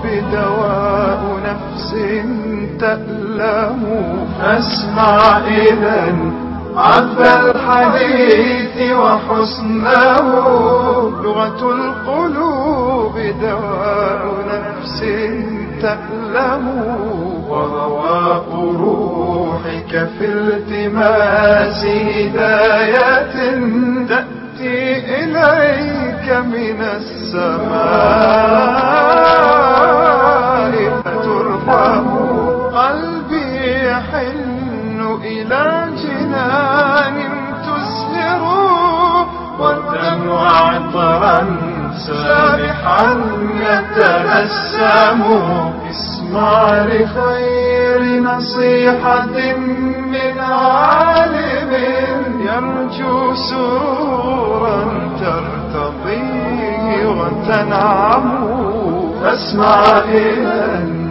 القلوب دواء نفس تألم فاسمع إذا عذب الحديث وحسنه لغة القلوب دواء نفس تألم ورواء روحك في التماس هداية تأتي إليك من السماء فترحم قلبي يحن إلى جنان تزهر والدمع عطرا سابحا يتنسم اسمع لخير نصيحة من عالم يرجو سرورا ترتضيه وتنعم فاسمع إذا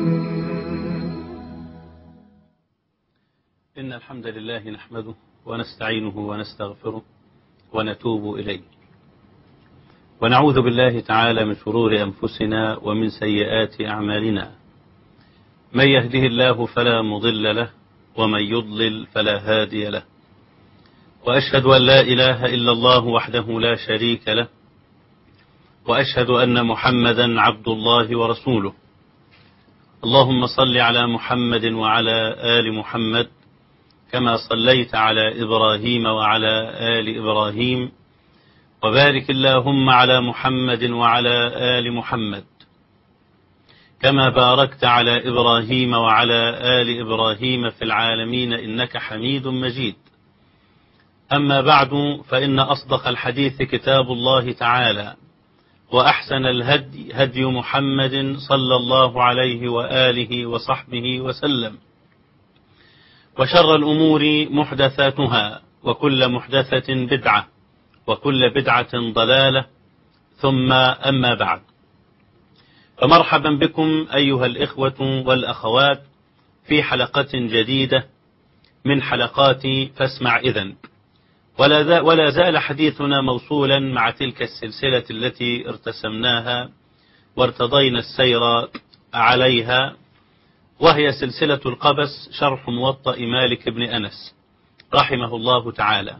إن الحمد لله نحمده ونستعينه ونستغفره ونتوب إليه ونعوذ بالله تعالى من شرور أنفسنا ومن سيئات أعمالنا من يهده الله فلا مضل له ومن يضلل فلا هادي له وأشهد أن لا إله إلا الله وحده لا شريك له وأشهد أن محمدا عبد الله ورسوله اللهم صل على محمد وعلى آل محمد كما صليت على إبراهيم وعلى آل إبراهيم وبارك اللهم على محمد وعلى آل محمد كما باركت على إبراهيم وعلى آل إبراهيم في العالمين إنك حميد مجيد أما بعد فإن أصدق الحديث كتاب الله تعالى وأحسن الهدي هدي محمد صلى الله عليه وآله وصحبه وسلم وشر الأمور محدثاتها وكل محدثة بدعة وكل بدعة ضلالة ثم أما بعد فمرحبا بكم أيها الإخوة والأخوات في حلقة جديدة من حلقات فاسمع إذن ولا, ولا زال حديثنا موصولا مع تلك السلسلة التي ارتسمناها وارتضينا السير عليها وهي سلسلة القبس شرح موطأ مالك بن أنس رحمه الله تعالى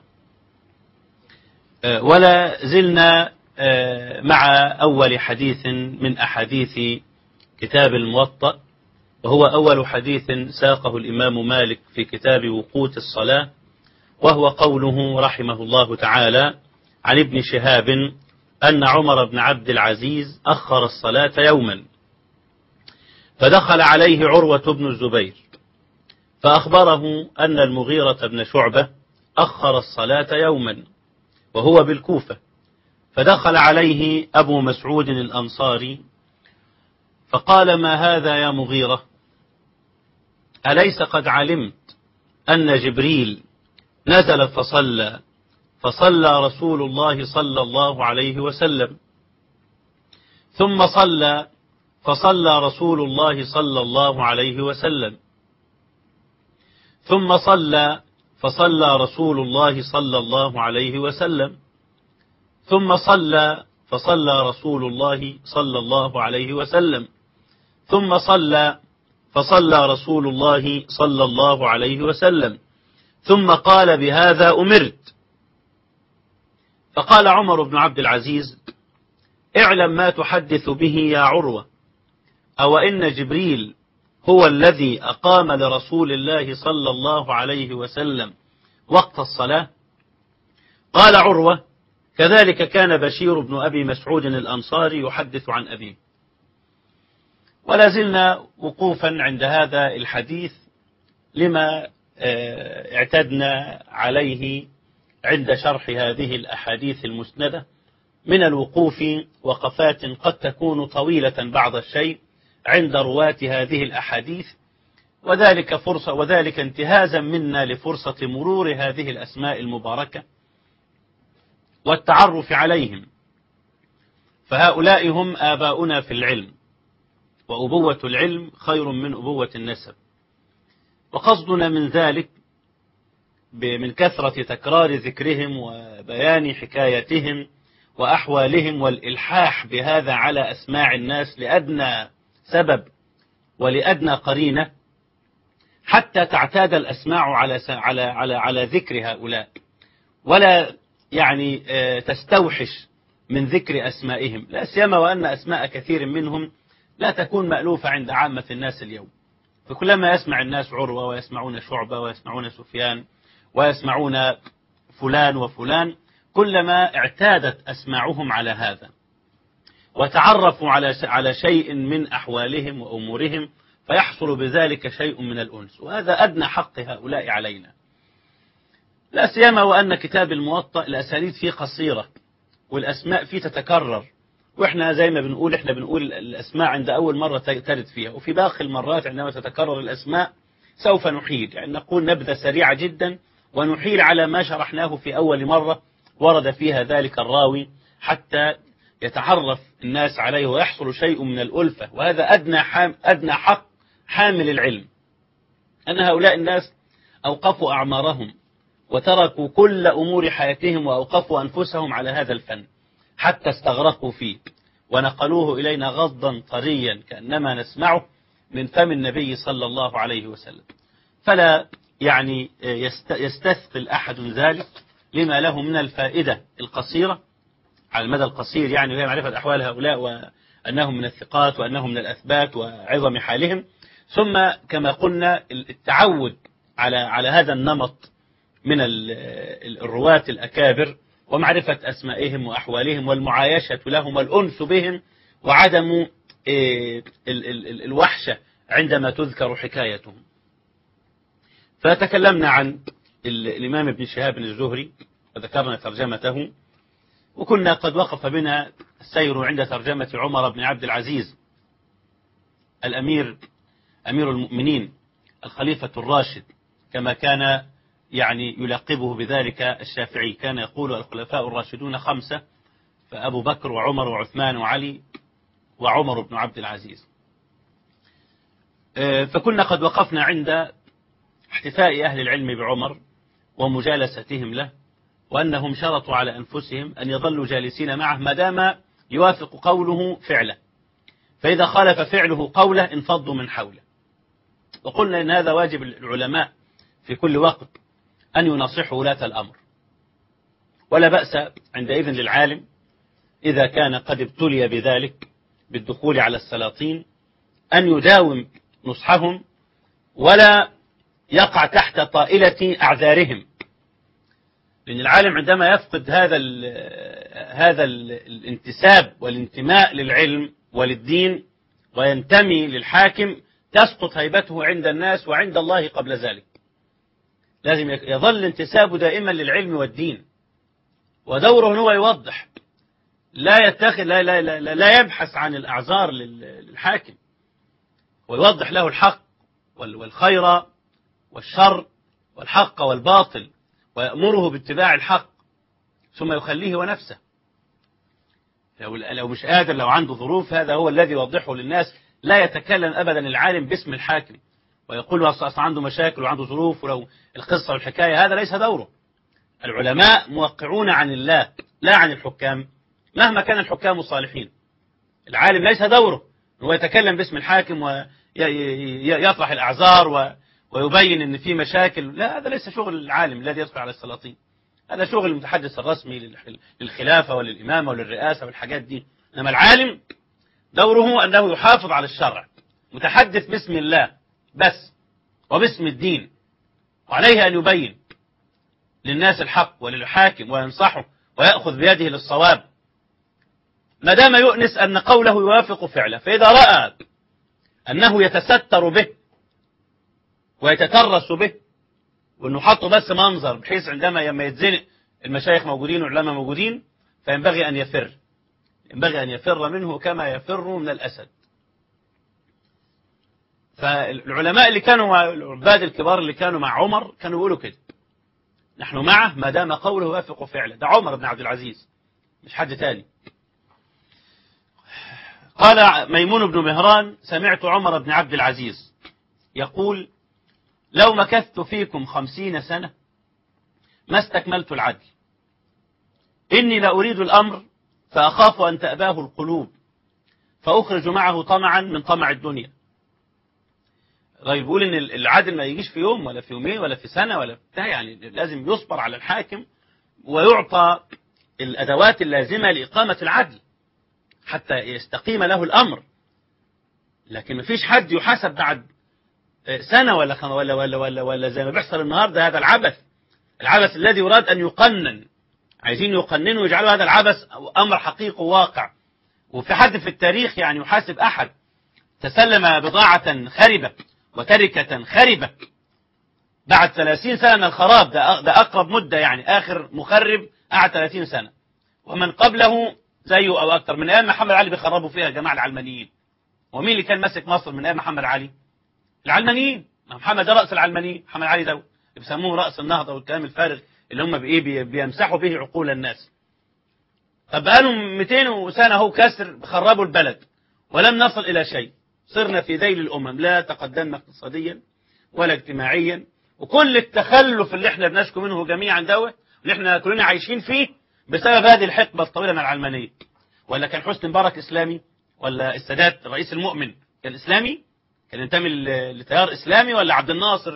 ولا زلنا مع أول حديث من أحاديث كتاب الموطأ وهو أول حديث ساقه الإمام مالك في كتاب وقوت الصلاة وهو قوله رحمه الله تعالى عن ابن شهاب أن عمر بن عبد العزيز أخر الصلاة يوما فدخل عليه عروة بن الزبير فأخبره أن المغيرة بن شعبة أخر الصلاة يوما وهو بالكوفة فدخل عليه أبو مسعود الأنصاري فقال ما هذا يا مغيرة أليس قد علمت أن جبريل نزل فصلى فصلى رسول الله صلى الله عليه وسلم ثم صلى فصلى رسول الله صلى الله عليه وسلم ثم صلى فصلى رسول الله صلى الله عليه وسلم ثم صلى فصلى رسول الله صلى الله عليه وسلم ثم صلى فصلى رسول الله صلى الله عليه وسلم ثم قال بهذا أمرت فقال عمر بن عبد العزيز اعلم ما تحدث به يا عروة أو إن جبريل هو الذي أقام لرسول الله صلى الله عليه وسلم وقت الصلاة قال عروة كذلك كان بشير بن أبي مسعود الأنصاري يحدث عن أبيه ولا زلنا وقوفا عند هذا الحديث لما اعتدنا عليه عند شرح هذه الأحاديث المسندة من الوقوف وقفات قد تكون طويلة بعض الشيء عند رواة هذه الأحاديث وذلك فرصة وذلك انتهازا منا لفرصة مرور هذه الأسماء المباركة والتعرف عليهم فهؤلاء هم آباؤنا في العلم وأبوة العلم خير من أبوة النسب وقصدنا من ذلك من كثرة تكرار ذكرهم وبيان حكايتهم وأحوالهم والإلحاح بهذا على أسماع الناس لأدنى سبب ولأدنى قرينة حتى تعتاد الأسماع على على على على ذكر هؤلاء ولا يعني تستوحش من ذكر أسمائهم لا سيما وأن أسماء كثير منهم لا تكون مألوفة عند عامة الناس اليوم فكلما يسمع الناس عروة ويسمعون شعبة ويسمعون سفيان ويسمعون فلان وفلان كلما اعتادت أسماعهم على هذا وتعرفوا على على شيء من أحوالهم وأمورهم فيحصل بذلك شيء من الأنس وهذا أدنى حق هؤلاء علينا لا سيما وأن كتاب الموطأ الأسانيد فيه قصيرة والأسماء فيه تتكرر وإحنا زي ما بنقول إحنا بنقول الأسماء عند أول مرة ترد فيها وفي باقي المرات عندما تتكرر الأسماء سوف نحيل يعني نقول نبذة سريعة جدا ونحيل على ما شرحناه في أول مرة ورد فيها ذلك الراوي حتى يتعرف الناس عليه ويحصل شيء من الألفة وهذا أدنى, حام أدنى حق حامل العلم أن هؤلاء الناس أوقفوا أعمارهم وتركوا كل أمور حياتهم وأوقفوا أنفسهم على هذا الفن حتى استغرقوا فيه ونقلوه إلينا غضا طريا كأنما نسمعه من فم النبي صلى الله عليه وسلم فلا يعني يستثقل أحد ذلك لما له من الفائدة القصيرة على المدى القصير يعني وهي معرفة أحوال هؤلاء وأنهم من الثقات وأنهم من الأثبات وعظم حالهم ثم كما قلنا التعود على على هذا النمط من الرواة الأكابر ومعرفة أسمائهم وأحوالهم والمعايشة لهم والأنس بهم وعدم الوحشة عندما تذكر حكايتهم فتكلمنا عن الإمام ابن شهاب الزهري وذكرنا ترجمته وكنا قد وقف بنا السير عند ترجمة عمر بن عبد العزيز الأمير أمير المؤمنين الخليفة الراشد كما كان يعني يلقبه بذلك الشافعي كان يقول الخلفاء الراشدون خمسة فأبو بكر وعمر وعثمان وعلي وعمر بن عبد العزيز فكنا قد وقفنا عند احتفاء أهل العلم بعمر ومجالستهم له وأنهم شرطوا على أنفسهم أن يظلوا جالسين معه ما دام يوافق قوله فعله فإذا خالف فعله قوله انفضوا من حوله وقلنا إن هذا واجب العلماء في كل وقت أن ينصحوا ولاة الأمر ولا بأس عندئذ للعالم إذا كان قد ابتلي بذلك بالدخول على السلاطين أن يداوم نصحهم ولا يقع تحت طائلة أعذارهم لأن العالم عندما يفقد هذا ال هذا ال الانتساب والانتماء للعلم وللدين وينتمي للحاكم تسقط هيبته عند الناس وعند الله قبل ذلك لازم يظل انتسابه دائما للعلم والدين ودوره هو يوضح لا يتخذ لا, لا, لا, لا يبحث عن الأعذار للحاكم ويوضح له الحق والخير والشر والحق والباطل ويأمره باتباع الحق ثم يخليه ونفسه لو, لو مش قادر لو عنده ظروف هذا هو الذي يوضحه للناس لا يتكلم أبدا العالم باسم الحاكم ويقول أصلا عنده مشاكل وعنده ظروف ولو القصة والحكاية هذا ليس دوره العلماء موقعون عن الله لا عن الحكام مهما كان الحكام صالحين العالم ليس دوره هو يتكلم باسم الحاكم ويطرح الأعذار ويبين ان في مشاكل لا هذا ليس شغل العالم الذي يدخل على السلاطين هذا شغل المتحدث الرسمي للخلافة وللإمامة وللرئاسة والحاجات دي إنما العالم دوره أنه يحافظ على الشرع متحدث باسم الله بس وباسم الدين وعليه أن يبين للناس الحق وللحاكم وينصحه ويأخذ بيده للصواب ما دام يؤنس أن قوله يوافق فعله فإذا رأى أنه يتستر به ويتترس به وأنه حطه بس منظر بحيث عندما لما يتزنق المشايخ موجودين والعلماء موجودين فينبغي أن يفر ينبغي أن يفر منه كما يفر من الأسد فالعلماء اللي كانوا مع العباد الكبار اللي كانوا مع عمر كانوا يقولوا كده نحن معه ما دام قوله يوافق فعله ده عمر بن عبد العزيز مش حد تاني قال ميمون بن مهران سمعت عمر بن عبد العزيز يقول لو مكثت فيكم خمسين سنة ما استكملت العدل إني لا أريد الأمر فأخاف أن تأباه القلوب فأخرج معه طمعا من طمع الدنيا طيب بيقول ان العدل ما يجيش في يوم ولا في يومين ولا في سنة ولا بتاع يعني لازم يصبر على الحاكم ويعطى الأدوات اللازمة لإقامة العدل حتى يستقيم له الأمر لكن ما فيش حد يحاسب بعد سنة ولا خم ولا ولا ولا ولا زي ما بيحصل النهارده هذا العبث العبث الذي يراد أن يقنن عايزين يقننوا ويجعلوا هذا العبث أمر حقيقي واقع وفي حد في التاريخ يعني يحاسب أحد تسلم بضاعة خربة وتركة خربة بعد 30 سنة من الخراب ده ده أقرب مدة يعني آخر مخرب قعد 30 سنة ومن قبله زيه أو أكثر من أيام محمد علي بيخربوا فيها جماعة العلمانيين ومين اللي كان ماسك مصر من أيام محمد علي العلمانيين محمد ده رأس العلمانيين محمد علي ده بيسموه رأس النهضة والكلام الفارغ اللي هم بإيه بيمسحوا به عقول الناس طب بقالهم 200 سنة هو كسر خربوا البلد ولم نصل إلى شيء صرنا في ذيل الأمم لا تقدمنا اقتصاديا ولا اجتماعيا وكل التخلف اللي احنا بنشكو منه جميعا دوت اللي احنا كلنا عايشين فيه بسبب هذه الحقبة الطويلة من العلمانية ولا كان حسني مبارك إسلامي ولا السادات الرئيس المؤمن كان إسلامي كان ينتمي لتيار إسلامي ولا عبد الناصر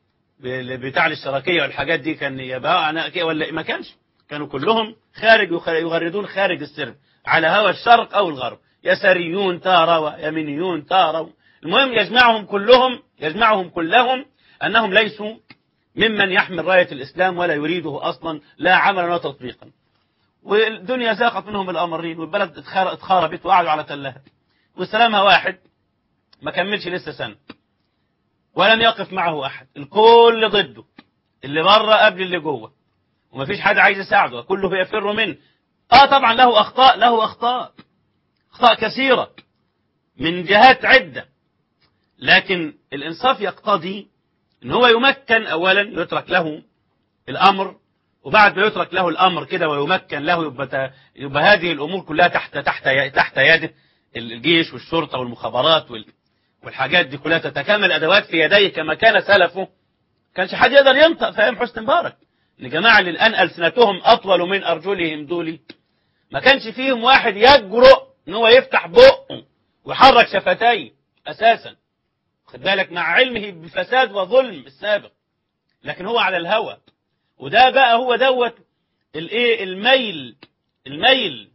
بتاع الاشتراكية والحاجات دي كان يبقى أنا ولا ما كانش كانوا كلهم خارج يغردون خارج السرب على هوى الشرق أو الغرب يساريون تارة ويمينيون تارة المهم يجمعهم كلهم يجمعهم كلهم أنهم ليسوا ممن يحمل راية الإسلام ولا يريده أصلا لا عملا ولا تطبيقا والدنيا زاقت منهم الأمرين والبلد اتخربت وقعدوا على تلها وسلامها واحد ما كملش لسه سنة ولم يقف معه أحد الكل ضده اللي بره قبل اللي جوه ومفيش حد عايز يساعده كله يفر منه اه طبعا له أخطاء له أخطاء أخطاء كثيرة من جهات عدة لكن الإنصاف يقتضي ان هو يمكن اولا يترك له الامر وبعد ما يترك له الامر كده ويمكن له يبقى, يبقى هذه الامور كلها تحت تحت تحت يده الجيش والشرطه والمخابرات والحاجات دي كلها تتكامل ادوات في يديه كما كان سلفه كانش حد يقدر ينطق فاهم حسني مبارك الجماعه اللي الان السنتهم اطول من ارجلهم دول ما كانش فيهم واحد يجرؤ ان هو يفتح بقه ويحرك شفتيه اساسا خد بالك مع علمه بفساد وظلم السابق لكن هو على الهوى وده بقى هو دوت الايه الميل الميل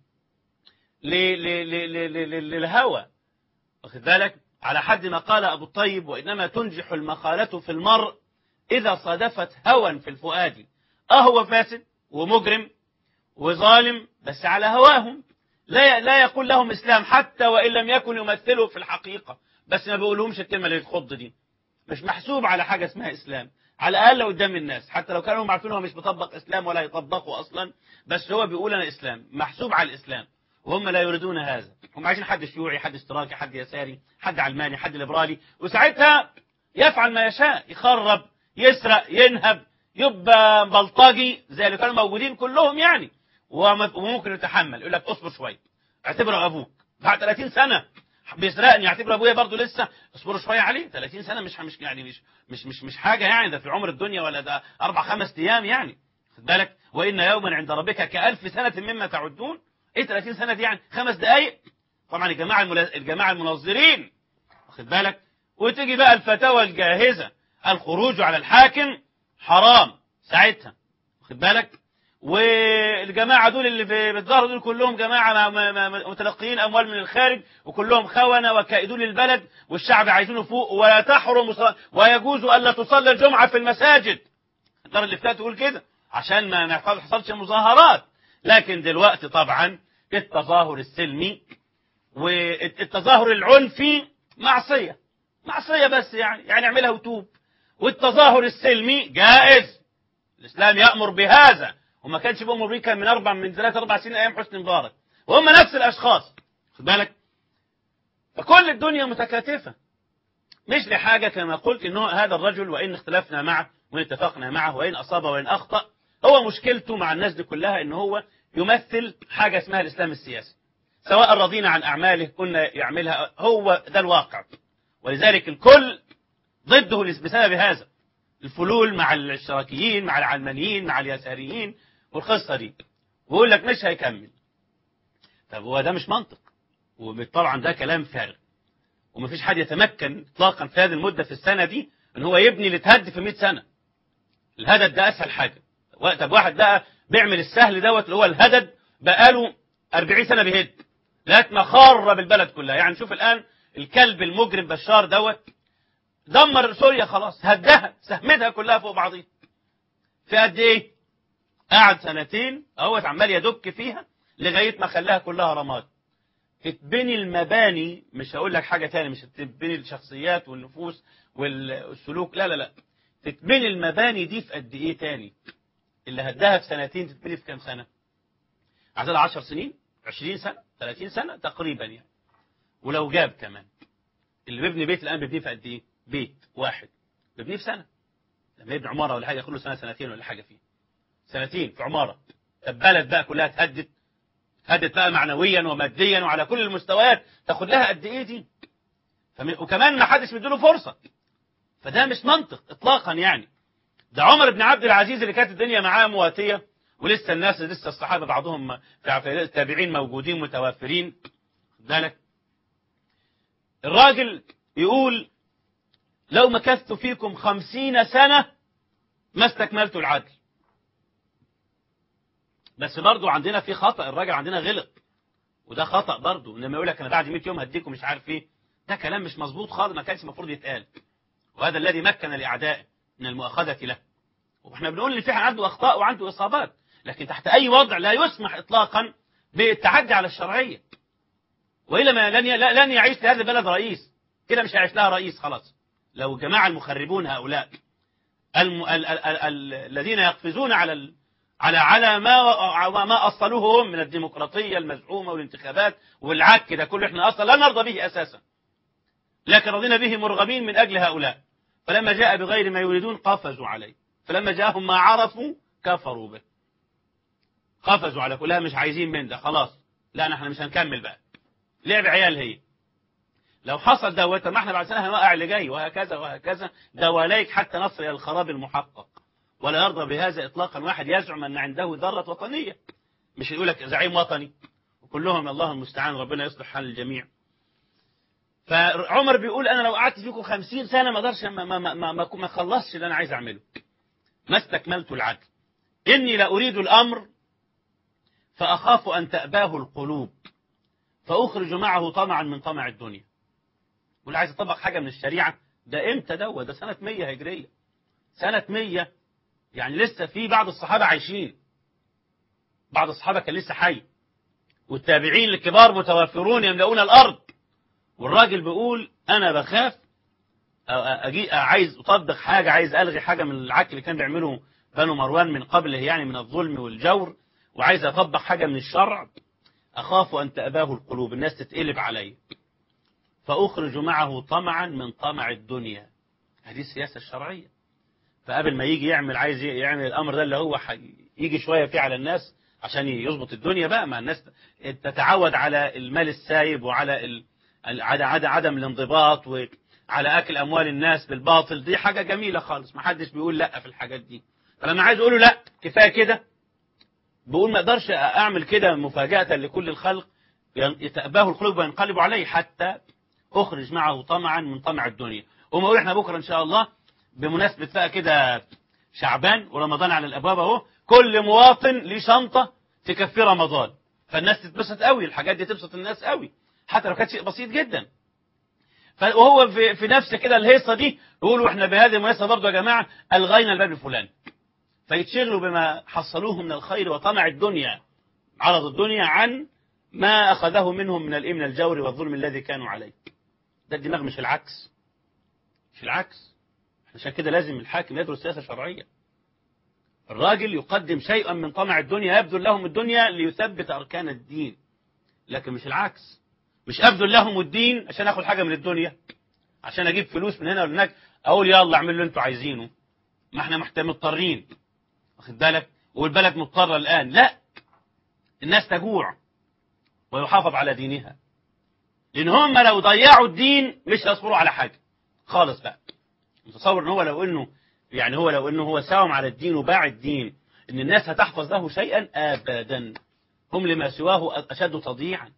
للهوى واخد بالك على حد ما قال ابو الطيب وانما تنجح المقالة في المرء اذا صادفت هوى في الفؤاد اه هو فاسد ومجرم وظالم بس على هواهم لا لا يقول لهم اسلام حتى وان لم يكن يمثله في الحقيقه بس ما بيقولهمش الكلمه اللي تخض دي مش محسوب على حاجه اسمها اسلام على الاقل قدام الناس حتى لو كانوا هم عارفين هو مش مطبق اسلام ولا يطبقه اصلا بس هو بيقول انا اسلام محسوب على الاسلام وهم لا يريدون هذا هم عايزين حد شيوعي حد اشتراكي حد يساري حد علماني حد ليبرالي وساعتها يفعل ما يشاء يخرب يسرق ينهب يبقى بلطجي زي اللي كانوا موجودين كلهم يعني وممكن يتحمل يقول لك اصبر شويه اعتبره ابوك بعد 30 سنه بيسرقني يعتبر ابويا برضه لسه اصبروا شويه عليه 30 سنه مش مش يعني مش مش مش مش حاجه يعني ده في عمر الدنيا ولا ده اربع خمس ايام يعني خد بالك وان يوما عند ربك كالف سنه مما تعدون ايه 30 سنه دي يعني خمس دقائق طبعا الجماعه الجماعه المنظرين واخد بالك وتيجي بقى الفتاوى الجاهزه الخروج على الحاكم حرام ساعتها واخد بالك والجماعة دول اللي في بالظهر دول كلهم جماعة متلقيين أموال من الخارج وكلهم خونة وكائدون للبلد والشعب عايزينه فوق ولا تحرم ويجوز ألا تصلي الجمعة في المساجد الدار اللي فات تقول كده عشان ما ما يحصلش مظاهرات لكن دلوقتي طبعا التظاهر السلمي والتظاهر العنفي معصية معصية بس يعني يعني اعملها وتوب والتظاهر السلمي جائز الإسلام يأمر بهذا وما كانش بيأمر بيه كان من أربع من ثلاث أربع سنين أيام حسني مبارك وهم نفس الأشخاص خد بالك فكل الدنيا متكاتفة مش لحاجة كما قلت إنه هذا الرجل وإن اختلفنا معه وإن اتفقنا معه وإن أصاب وإن أخطأ هو مشكلته مع الناس دي كلها إن هو يمثل حاجة اسمها الإسلام السياسي سواء رضينا عن أعماله كنا يعملها هو ده الواقع ولذلك الكل ضده بسبب هذا الفلول مع الاشتراكيين مع العلمانيين مع اليساريين والقصة دي ويقول لك مش هيكمل طب هو ده مش منطق وطبعا ده كلام فارغ ومفيش حد يتمكن اطلاقا في هذه المده في السنه دي ان هو يبني اللي اتهد في 100 سنه الهدد ده اسهل حاجه طب واحد بقى بيعمل السهل دوت اللي هو الهدد بقاله 40 سنه بيهد لغايه ما خرب البلد كلها يعني شوف الان الكلب المجرم بشار دوت دمر سوريا خلاص هدها سهمتها كلها فوق بعضيها في قد ايه قعد سنتين اهوت عمال يدك فيها لغايه ما خلاها كلها رماد تتبني المباني مش هقول لك حاجه تاني مش تتبني الشخصيات والنفوس والسلوك لا لا لا تتبني المباني دي في قد ايه تاني اللي هداها في سنتين تتبني في كام سنه عدد 10 سنين 20 سنه 30 سنه تقريبا يعني ولو جاب كمان اللي بيبني بيت الان بيبنيه في قد ايه بيت واحد بيبنيه في سنه لما يبني عماره ولا حاجه ياخد له سنه سنتين ولا حاجه فيه سنتين في عماره البلد بقى كلها اتهدت اتهدت بقى معنويا وماديا وعلى كل المستويات تاخد لها قد ايه دي فم... وكمان ما حدش مديله فرصه فده مش منطق اطلاقا يعني ده عمر بن عبد العزيز اللي كانت الدنيا معاه مواتيه ولسه الناس لسه الصحابه بعضهم في التابعين موجودين متوافرين بالك الراجل يقول لو مكثت فيكم خمسين سنة ما استكملت العدل بس برضو عندنا في خطأ الراجل عندنا غلط وده خطأ برضو لما يقول لك أنا بعد 100 يوم هديكم مش عارف ايه ده كلام مش مظبوط خالص ما كانش المفروض يتقال وهذا الذي مكن الأعداء من المؤاخذة له واحنا بنقول ان في عنده أخطاء وعنده إصابات لكن تحت أي وضع لا يسمح إطلاقا بالتعدي على الشرعية وإلا ما لن لن يعيش لهذا البلد رئيس كده مش هيعيش لها رئيس خلاص لو الجماعة المخربون هؤلاء الم... ال... ال... ال... الذين يقفزون على ال... على على ما ما أصلوه هم من الديمقراطية المزعومة والانتخابات والعك ده كله احنا أصلا لا نرضى به أساسا لكن رضينا به مرغبين من أجل هؤلاء فلما جاء بغير ما يريدون قفزوا عليه فلما جاءهم ما عرفوا كفروا به قفزوا على كلها مش عايزين من ده خلاص لا احنا مش هنكمل بقى لعب عيال هي لو حصل دوت ما احنا بعد سنه هنوقع اللي جاي وهكذا وهكذا دواليك حتى نصل الى الخراب المحقق ولا يرضى بهذا اطلاقا واحد يزعم ان عنده ذره وطنيه مش يقول لك زعيم وطني وكلهم الله المستعان ربنا يصلح حال الجميع فعمر بيقول انا لو قعدت فيكم خمسين سنه ما اقدرش ما ما ما ما, ما خلصش اللي انا عايز اعمله ما استكملت العدل اني لاريد الامر فاخاف ان تاباه القلوب فاخرج معه طمعا من طمع الدنيا واللي عايز يطبق حاجه من الشريعه ده امتى ده ده سنه 100 هجريه سنه 100 يعني لسه في بعض الصحابه عايشين بعض الصحابه كان لسه حي والتابعين الكبار متوافرون يملؤون الارض والراجل بيقول انا بخاف اجي عايز اطبق حاجه عايز الغي حاجه من العك اللي كان بيعمله بنو مروان من قبله يعني من الظلم والجور وعايز اطبق حاجه من الشرع اخاف ان تاباه القلوب الناس تتقلب علي فاخرج معه طمعا من طمع الدنيا هذه السياسه الشرعيه فقبل ما يجي يعمل عايز يعمل الامر ده اللي هو يجي شويه فيه على الناس عشان يظبط الدنيا بقى مع الناس تتعود على المال السايب وعلى ال... على عدم الانضباط وعلى اكل اموال الناس بالباطل دي حاجه جميله خالص ما حدش بيقول لا في الحاجات دي فلما عايز اقول له لا كفايه كده بقول ما اقدرش اعمل كده مفاجاه لكل الخلق يتأباه القلوب وينقلب عليه حتى اخرج معه طمعا من طمع الدنيا وما اقول احنا بكره ان شاء الله بمناسبه بقى كده شعبان ورمضان على الابواب اهو كل مواطن ليه شنطه تكفي رمضان فالناس تتبسط قوي الحاجات دي تبسط الناس قوي حتى لو كانت شيء بسيط جدا وهو في, في نفس كده الهيصه دي يقولوا احنا بهذه المناسبه برضه يا جماعه الغينا الباب الفلاني فيتشغلوا بما حصلوه من الخير وطمع الدنيا عرض الدنيا عن ما اخذه منهم من الايه من الجور والظلم الذي كانوا عليه ده الدماغ مش العكس مش العكس عشان كده لازم الحاكم يدرس سياسه شرعيه الراجل يقدم شيئا من طمع الدنيا يبذل لهم الدنيا ليثبت اركان الدين لكن مش العكس مش ابذل لهم الدين عشان اخد حاجه من الدنيا عشان اجيب فلوس من هنا ولا هناك اقول يلا اعملوا اللي انتوا عايزينه ما احنا مضطرين واخد بالك والبلد مضطره الان لا الناس تجوع ويحافظ على دينها لان هم لو ضيعوا الدين مش هيصبروا على حاجه خالص بقى متصور ان هو لو انه يعني هو لو انه هو ساوم على الدين وباع الدين ان الناس هتحفظ له شيئا ابدا هم لما سواه اشد تضييعا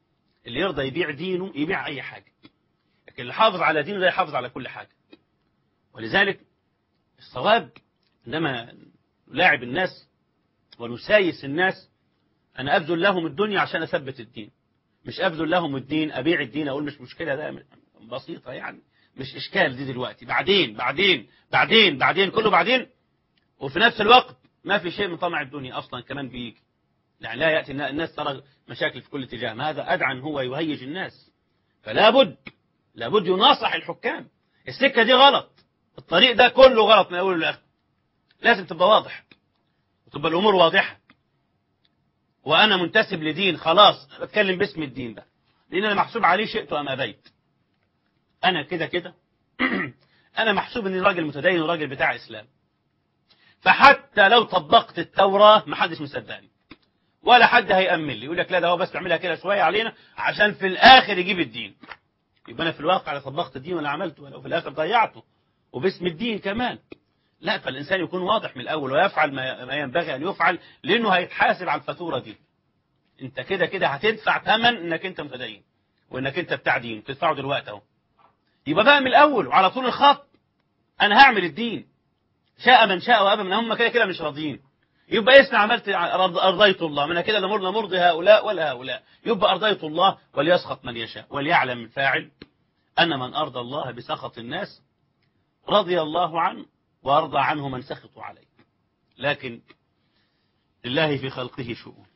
اللي يرضى يبيع دينه يبيع أي حاجة لكن اللي حافظ على دينه ده يحافظ على كل حاجة ولذلك الصواب عندما نلاعب الناس ونسايس الناس أنا أبذل لهم الدنيا عشان أثبت الدين مش أبذل لهم الدين أبيع الدين أقول مش مشكلة ده بسيطة يعني مش إشكال دي دلوقتي بعدين بعدين بعدين بعدين كله بعدين وفي نفس الوقت ما في شيء من طمع الدنيا أصلا كمان بيجي يعني لا يأتي الناس ترى مشاكل في كل اتجاه هذا أدعى أن هو يهيج الناس فلا بد لابد يناصح الحكام السكة دي غلط الطريق ده كله غلط من أوله لآخره لازم تبقى واضح وتبقى الأمور واضحة وأنا منتسب لدين خلاص بتكلم باسم الدين ده لأن أنا محسوب عليه شئت أم أبيت أنا كده كده أنا محسوب إني راجل متدين وراجل بتاع إسلام فحتى لو طبقت التوراة ما حدش مصدقني ولا حد هيأمن لي يقول لك لا ده هو بس بيعملها كده شوية علينا عشان في الآخر يجيب الدين يبقى أنا في الواقع لا طبقت الدين ولا عملته ولا في الآخر ضيعته وباسم الدين كمان لا فالإنسان يكون واضح من الأول ويفعل ما ينبغي أن يفعل لأنه هيتحاسب على الفاتورة دي أنت كده كده هتدفع ثمن إنك أنت متدين وإنك أنت بتاع دين تدفعه دلوقتي أهو يبقى بقى من الأول وعلى طول الخط أنا هعمل الدين شاء من شاء وأبى من هم كده كده مش راضيين يبقى اسمع عملت أرضيت الله من كده لا مرضي هؤلاء ولا هؤلاء يبقى أرضيت الله وليسخط من يشاء وليعلم الفاعل أن من أرضى الله بسخط الناس رضي الله عنه وأرضى عنه من سخطوا عليه لكن لله في خلقه شؤون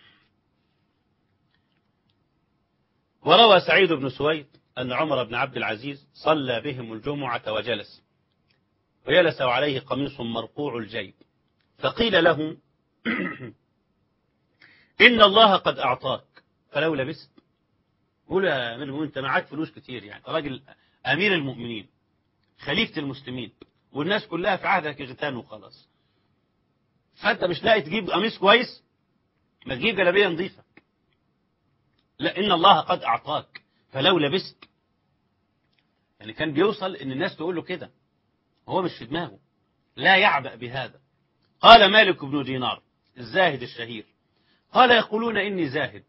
وروى سعيد بن سويد أن عمر بن عبد العزيز صلى بهم الجمعة وجلس وجلس عليه قميص مرقوع الجيب فقيل له إن الله قد أعطاك فلو لبست قول يا أمير المؤمنين أنت معاك فلوس كتير يعني راجل أمير المؤمنين خليفة المسلمين والناس كلها في عهدك اغتان وخلاص فأنت مش لاقي تجيب قميص كويس ما تجيب جلابية نظيفة لا إن الله قد أعطاك فلو لبست يعني كان بيوصل إن الناس تقول له كده هو مش في دماغه لا يعبأ بهذا قال مالك بن دينار الزاهد الشهير قال يقولون إني زاهد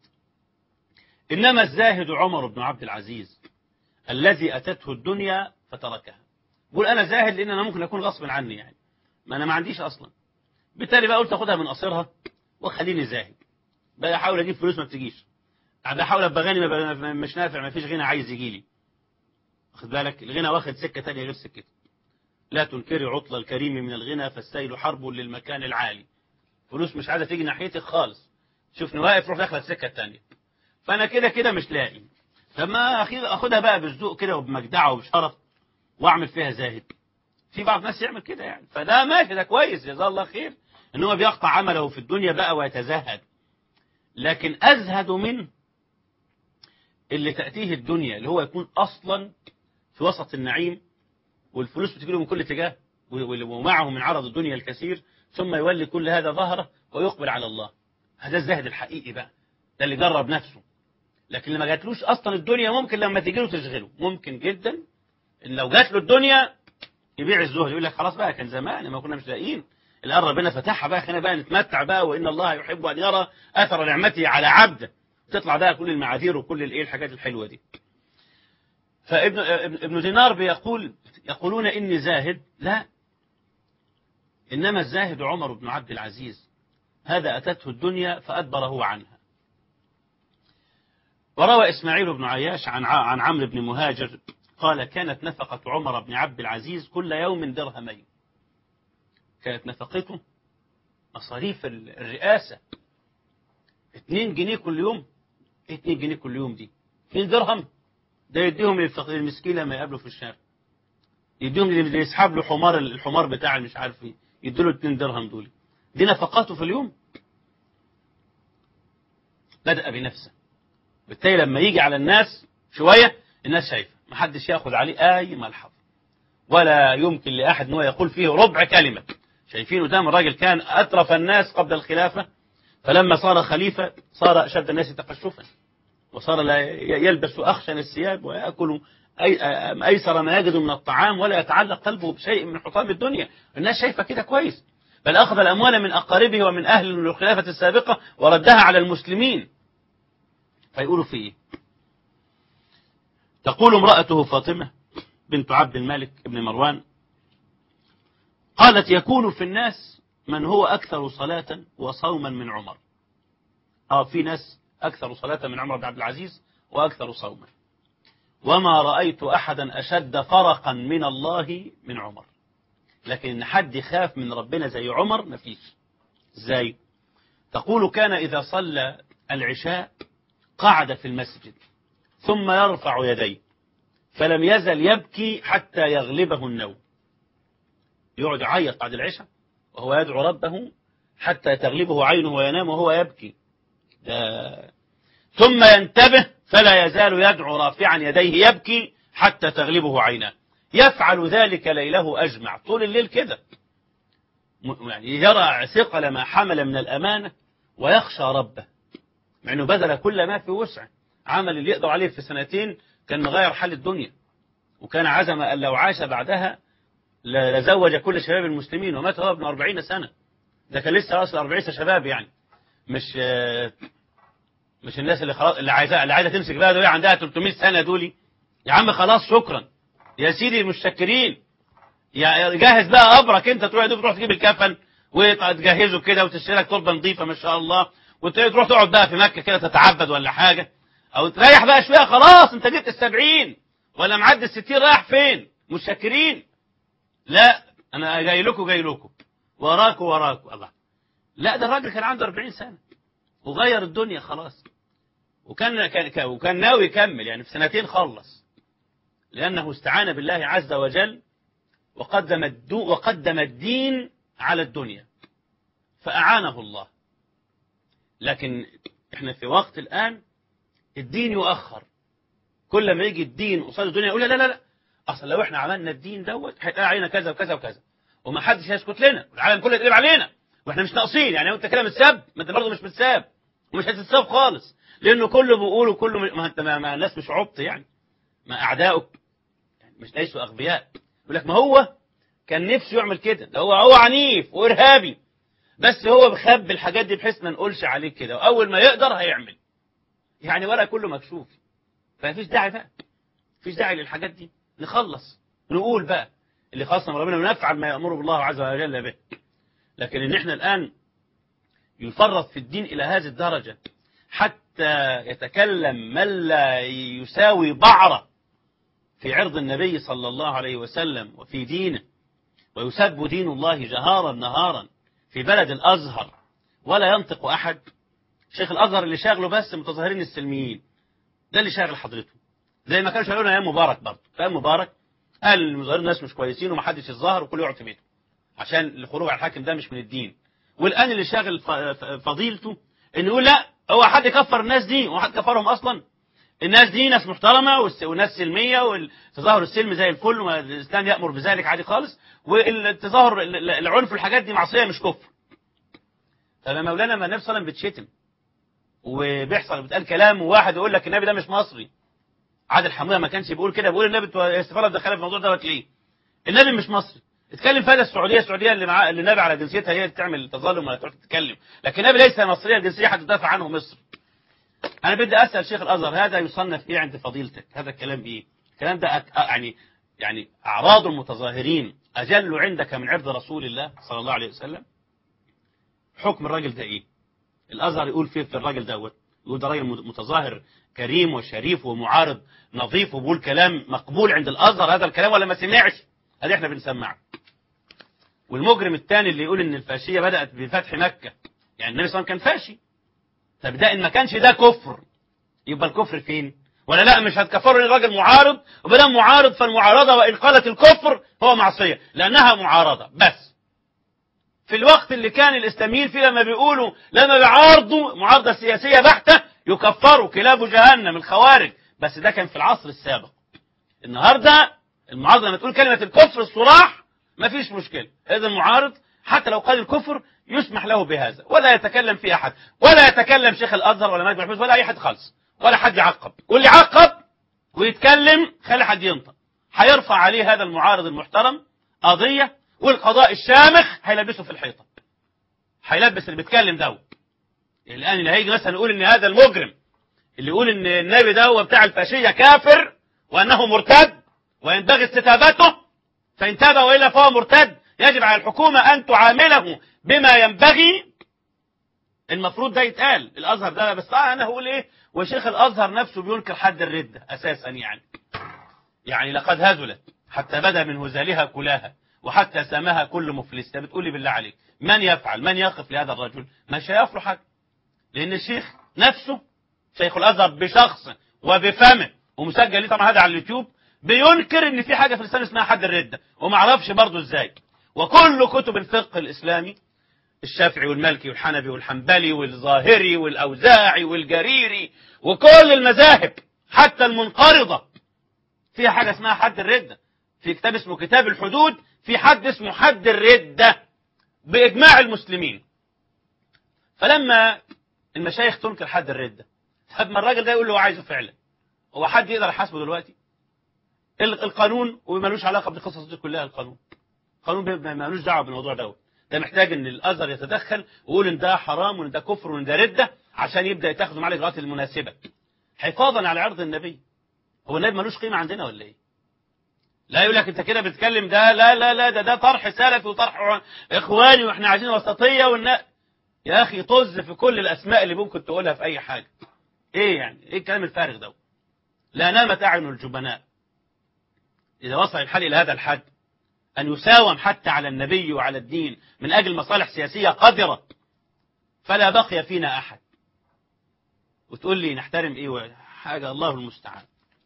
إنما الزاهد عمر بن عبد العزيز الذي أتته الدنيا فتركها بقول أنا زاهد لأن أنا ممكن أكون غصب عني يعني ما أنا ما عنديش أصلا بالتالي بقى قلت أخدها من قصيرها وخليني زاهد بقى أحاول أجيب فلوس ما بتجيش بحاول أبقى غني ما مش نافع ما فيش غنى عايز يجي لي واخد بالك الغنى واخد سكة تانية غير سكته لا تنكري عطل الكريم من الغنى فالسيل حرب للمكان العالي فلوس مش عايزة تيجي ناحيتك خالص شوفني واقف روح داخله السكة التانية فأنا كده كده مش لاقي فما أخدها بقى بالذوق كده وبمجدعة وبشرف وأعمل فيها زاهد في بعض الناس يعمل كده يعني فده ماشي ده كويس جزاه الله خير ان هو بيقطع عمله في الدنيا بقى ويتزهد لكن أزهد من اللي تأتيه الدنيا اللي هو يكون أصلا في وسط النعيم والفلوس بتجيله من كل اتجاه ومعه من عرض الدنيا الكثير ثم يولي كل هذا ظهره ويقبل على الله هذا الزهد الحقيقي بقى ده اللي جرب نفسه لكن لما جاتلوش أصلا الدنيا ممكن لما تجيله تشغله ممكن جدا إن لو جات له الدنيا يبيع الزهد يقول لك خلاص بقى كان زمان ما كنا مش لاقيين الآن ربنا فتحها بقى خلينا بقى نتمتع بقى وإن الله يحب أن يرى أثر نعمته على عبده تطلع بقى كل المعاذير وكل الايه الحاجات الحلوة دي فابن ابن دينار بيقول يقولون إني زاهد لا إنما الزاهد عمر بن عبد العزيز هذا أتته الدنيا فأدبره عنها وروى إسماعيل بن عياش عن عن عمرو بن مهاجر قال كانت نفقة عمر بن عبد العزيز كل يوم درهمين كانت نفقته مصاريف الرئاسة 2 جنيه كل يوم 2 جنيه كل يوم دي 2 درهم ده يديهم للفقير المسكين لما يقابله في الشارع يديهم اللي يسحب له حمار الحمار بتاع مش عارف ايه يدوا له 2 درهم دول دي نفقاته في اليوم بدأ بنفسه بالتالي لما يجي على الناس شوية الناس شايفه محدش ياخذ عليه أي ملحظ ولا يمكن لأحد أنه يقول فيه ربع كلمة شايفين قدام الراجل كان أترف الناس قبل الخلافة فلما صار خليفة صار أشد الناس تقشفا وصار لا يلبس أخشن الثياب ويأكل أيسر ما يجد من الطعام ولا يتعلق قلبه بشيء من حطام الدنيا الناس شايفة كده كويس بل أخذ الأموال من أقاربه ومن أهل الخلافة السابقة وردها على المسلمين فيقولوا في إيه تقول امرأته فاطمة بنت عبد الملك بن مروان قالت يكون في الناس من هو أكثر صلاة وصوما من عمر اه في ناس أكثر صلاة من عمر بن عبد العزيز وأكثر صوما وما رأيت أحدا أشد فرقا من الله من عمر لكن إن حد يخاف من ربنا زي عمر مفيش ازاي تقول كان إذا صلى العشاء قعد في المسجد ثم يرفع يديه فلم يزل يبكي حتى يغلبه النوم يقعد يعيط بعد العشاء وهو يدعو ربه حتى تغلبه عينه وينام وهو يبكي ده ثم ينتبه فلا يزال يدعو رافعا يديه يبكي حتى تغلبه عيناه يفعل ذلك ليله أجمع طول الليل كده يعني يرى ثقل ما حمل من الأمانة ويخشى ربه مع أنه بذل كل ما في وسعه عمل اللي يقدر عليه في سنتين كان مغير حال الدنيا وكان عزم أن لو عاش بعدها لزوج كل شباب المسلمين ومات هو ابن 40 سنة ده كان لسه أصل 40 شباب يعني مش مش الناس اللي خلاص اللي عايزة اللي عايزة تمسك بقى دول عندها 300 سنة دولي يا عم خلاص شكرا يا سيدي مشكرين يا جهز بقى قبرك انت تروح تروح تجيب الكفن وتجهزه كده وتشتري لك تربه نظيفه ما شاء الله وتروح تقعد بقى في مكه كده تتعبد ولا حاجه او تريح بقى شويه خلاص انت جبت السبعين ولا معدي الستين رايح فين مشكرين لا انا جاي لكم جاي لكم وراكم وراكم الله لا ده الراجل كان عنده 40 سنه وغير الدنيا خلاص وكان كان وكان ناوي يكمل يعني في سنتين خلص لانه استعان بالله عز وجل وقدم الدو وقدم الدين على الدنيا فأعانه الله لكن احنا في وقت الآن الدين يؤخر كل ما يجي الدين قصاد الدنيا يقول لا لا لا اصل لو احنا عملنا الدين دوت هيتقال علينا كذا وكذا وكذا وما حدش هيسكت لنا والعالم كله يتقلب علينا واحنا مش ناقصين يعني انت كده متساب ما انت برضه مش متساب ومش هتتساب خالص لانه كله بيقول وكله ما انت ما, ما الناس مش عبط يعني ما اعدائك يعني مش ليسوا اغبياء يقول لك ما هو كان نفسه يعمل كده ده هو هو عنيف وارهابي بس هو بخبي الحاجات دي بحيث ما نقولش عليه كده واول ما يقدر هيعمل يعني ورق كله مكشوف فمفيش داعي بقى مفيش داعي للحاجات دي نخلص نقول بقى اللي خاصنا ربنا ونفعل ما يأمره الله عز وجل به لكن ان احنا الآن يفرط في الدين إلى هذه الدرجة حتى يتكلم من لا يساوي بعرة في عرض النبي صلى الله عليه وسلم وفي دينه ويسب دين الله جهارا نهارا في بلد الأزهر ولا ينطق أحد شيخ الأزهر اللي شاغله بس متظاهرين السلميين ده اللي شاغل حضرته زي ما كانوا شغالون أيام مبارك برضه أيام مبارك قال المظاهرين الناس مش كويسين ومحدش يتظاهر وكله يقعد في بيته عشان الخروج على الحاكم ده مش من الدين والآن اللي شاغل فضيلته إنه يقول لا هو حد يكفر الناس دي هو حد كفرهم أصلا الناس دي ناس محترمة وناس سلمية والتظاهر السلمي زي الفل والإسلام يأمر بذلك عادي خالص والتظاهر العنف والحاجات دي معصية مش كفر طب يا مولانا ما النبي صلى الله عليه وسلم بتشتم وبيحصل بتقال كلام وواحد يقول لك النبي ده مش مصري عادل حموده ما كانش بيقول كده بيقول النبي استفاده دخلها في الموضوع دوت ليه النبي مش مصري اتكلم فيها السعوديه السعوديه اللي معاه اللي النبي على جنسيتها هي اللي تعمل تظلم ولا تروح تتكلم لكن النبي ليس مصريا الجنسيه حتى تدافع عنه مصر انا بدي اسال شيخ الازهر هذا يصنف ايه عند فضيلتك هذا الكلام ايه الكلام ده أك... يعني يعني اعراض المتظاهرين اجل عندك من عرض رسول الله صلى الله عليه وسلم حكم الراجل ده ايه الازهر يقول فيه في الراجل دوت يقول ده راجل متظاهر كريم وشريف ومعارض نظيف وبيقول كلام مقبول عند الازهر هذا الكلام ولا ما سمعش ادي احنا بنسمعه والمجرم الثاني اللي يقول ان الفاشيه بدات بفتح مكه يعني النبي صلى الله عليه وسلم كان فاشي طب ده ان ما كانش ده كفر يبقى الكفر فين ولا لا مش هتكفروا الراجل معارض وبدام معارض فالمعارضه وان قالت الكفر هو معصيه لانها معارضه بس في الوقت اللي كان الاسلاميين فيه لما بيقولوا لما بيعارضوا معارضه سياسيه بحته يكفروا كلاب جهنم الخوارج بس ده كان في العصر السابق النهارده المعارضه لما تقول كلمه الكفر الصراح ما فيش مشكله هذا المعارض حتى لو قال الكفر يسمح له بهذا ولا يتكلم في احد ولا يتكلم شيخ الازهر ولا مجد محمود ولا اي حد خالص ولا حد يعقب واللي يعقب ويتكلم خلي حد ينطق هيرفع عليه هذا المعارض المحترم قضيه والقضاء الشامخ هيلبسه في الحيطه هيلبس اللي بيتكلم دوت الان اللي هيجي مثلا يقول ان هذا المجرم اللي يقول ان النبي ده هو بتاع الفاشيه كافر وأنه مرتد وينبغي استتابته فإن تاب وإلا فهو مرتد يجب على الحكومة أن تعامله بما ينبغي المفروض ده يتقال الأزهر ده بس آه أنا هقول إيه وشيخ الأزهر نفسه بينكر حد الردة أساسا يعني يعني لقد هزلت حتى بدا من هزالها كلاها وحتى سامها كل مفلس ده بتقولي بالله عليك من يفعل من يقف لهذا الرجل مش هيقف له حاجه لان الشيخ نفسه شيخ الازهر بشخصه وبفمه ومسجل ليه طبعا هذا على اليوتيوب بينكر ان في حاجه في الاسلام اسمها حد الرده وما اعرفش برضه ازاي وكل كتب الفقه الاسلامي الشافعي والمالكي والحنبي والحنبلي والظاهري والاوزاعي والجريري وكل المذاهب حتى المنقرضه فيها حاجه اسمها حد الرده في كتاب اسمه كتاب الحدود في حد اسمه حد الرده باجماع المسلمين فلما المشايخ تنكر حد الرده طب ما الراجل ده يقول له هو عايزه فعلا هو حد يقدر يحاسبه دلوقتي ال- القانون ومالوش علاقه بالقصص دي كلها القانون القانون بي- ما- مالوش دعوه بالموضوع دوت ده محتاج ان الازهر يتدخل ويقول ان ده حرام وان ده كفر وان ده رده عشان يبدا يتخذوا معاه الاجراءات المناسبه حفاظا على عرض النبي هو النبي ملوش قيمه عندنا ولا ايه لا يقول لك انت كده بتتكلم ده لا لا لا ده ده طرح سلفي وطرح اخواني واحنا عايزين وسطيه والنا يا اخي طز في كل الاسماء اللي ممكن تقولها في اي حاجه ايه يعني ايه الكلام الفارغ ده لا نامت اعين الجبناء اذا وصل الحال الى هذا الحد ان يساوم حتى على النبي وعلى الدين من اجل مصالح سياسيه قذره فلا بقي فينا احد وتقول لي نحترم ايه حاجه الله المستعان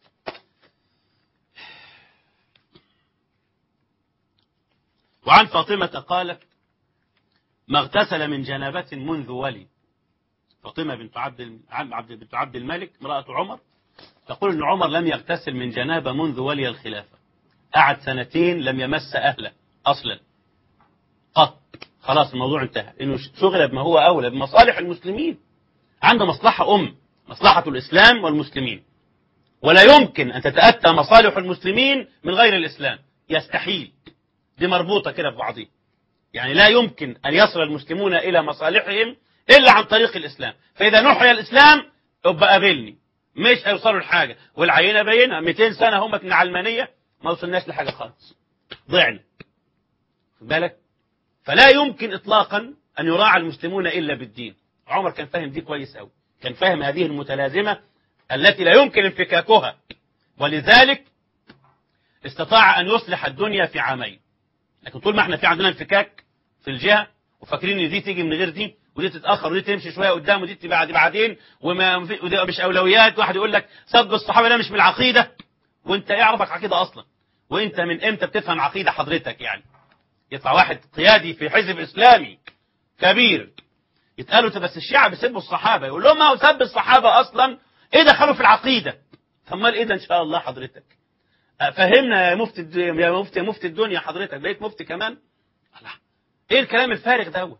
وعن فاطمة قالت ما اغتسل من جنابة منذ ولي فاطمة بنت عبد عبد بنت عبد الملك امرأة عمر تقول ان عمر لم يغتسل من جنابة منذ ولي الخلافة قعد سنتين لم يمس أهله أصلا قط خلاص الموضوع انتهى انه شغل بما هو أولى بمصالح المسلمين عنده مصلحة أم مصلحة الإسلام والمسلمين ولا يمكن أن تتأتى مصالح المسلمين من غير الإسلام يستحيل دي مربوطة كده في بعضها يعني لا يمكن أن يصل المسلمون إلى مصالحهم إلا عن طريق الإسلام فإذا نحي الإسلام يبقى قابلني مش هيوصلوا لحاجة والعينة بينها 200 سنة هم من علمانية ما وصلناش لحاجة خالص ضعنا خد بالك فلا يمكن إطلاقا أن يراعى المسلمون إلا بالدين عمر كان فاهم دي كويس أوي كان فاهم هذه المتلازمة التي لا يمكن انفكاكها ولذلك استطاع أن يصلح الدنيا في عامين لكن طول ما احنا في عندنا انفكاك في الجهة وفاكرين ان دي تيجي من غير دي ودي تتاخر ودي تمشي شويه قدام ودي تبقى بعد بعدين وما ودي مش اولويات واحد يقول لك سب الصحابه ده مش من العقيده وانت ايه عرفك عقيده اصلا وانت من امتى بتفهم عقيده حضرتك يعني يطلع واحد قيادي في حزب اسلامي كبير يتقالوا طب بس الشيعة بيسبوا الصحابه يقول لهم ما هو سب الصحابه اصلا ايه دخلوا في العقيده امال ايه ده ان شاء الله حضرتك فهمنا يا مفتي الد- يا مفتي يا مفتي الدنيا حضرتك بقيت مفتي كمان الله ايه الكلام الفارغ دوت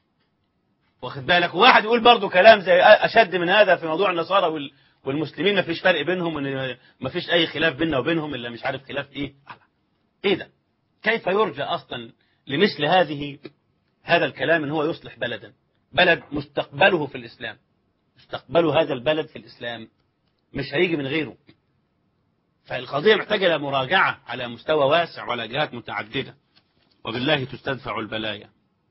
واخد بالك واحد يقول برضو كلام زي اشد من هذا في موضوع النصارى وال- والمسلمين ما فيش فرق بينهم وان ما فيش اي خلاف بيننا وبينهم الا مش عارف خلاف ايه الله. ايه ده كيف يرجى اصلا لمثل هذه هذا الكلام ان هو يصلح بلدا بلد مستقبله في الاسلام مستقبل هذا البلد في الاسلام مش هيجي من غيره فالقضية محتاجة إلى مراجعة على مستوى واسع وعلى جهات متعددة وبالله تستدفع البلايا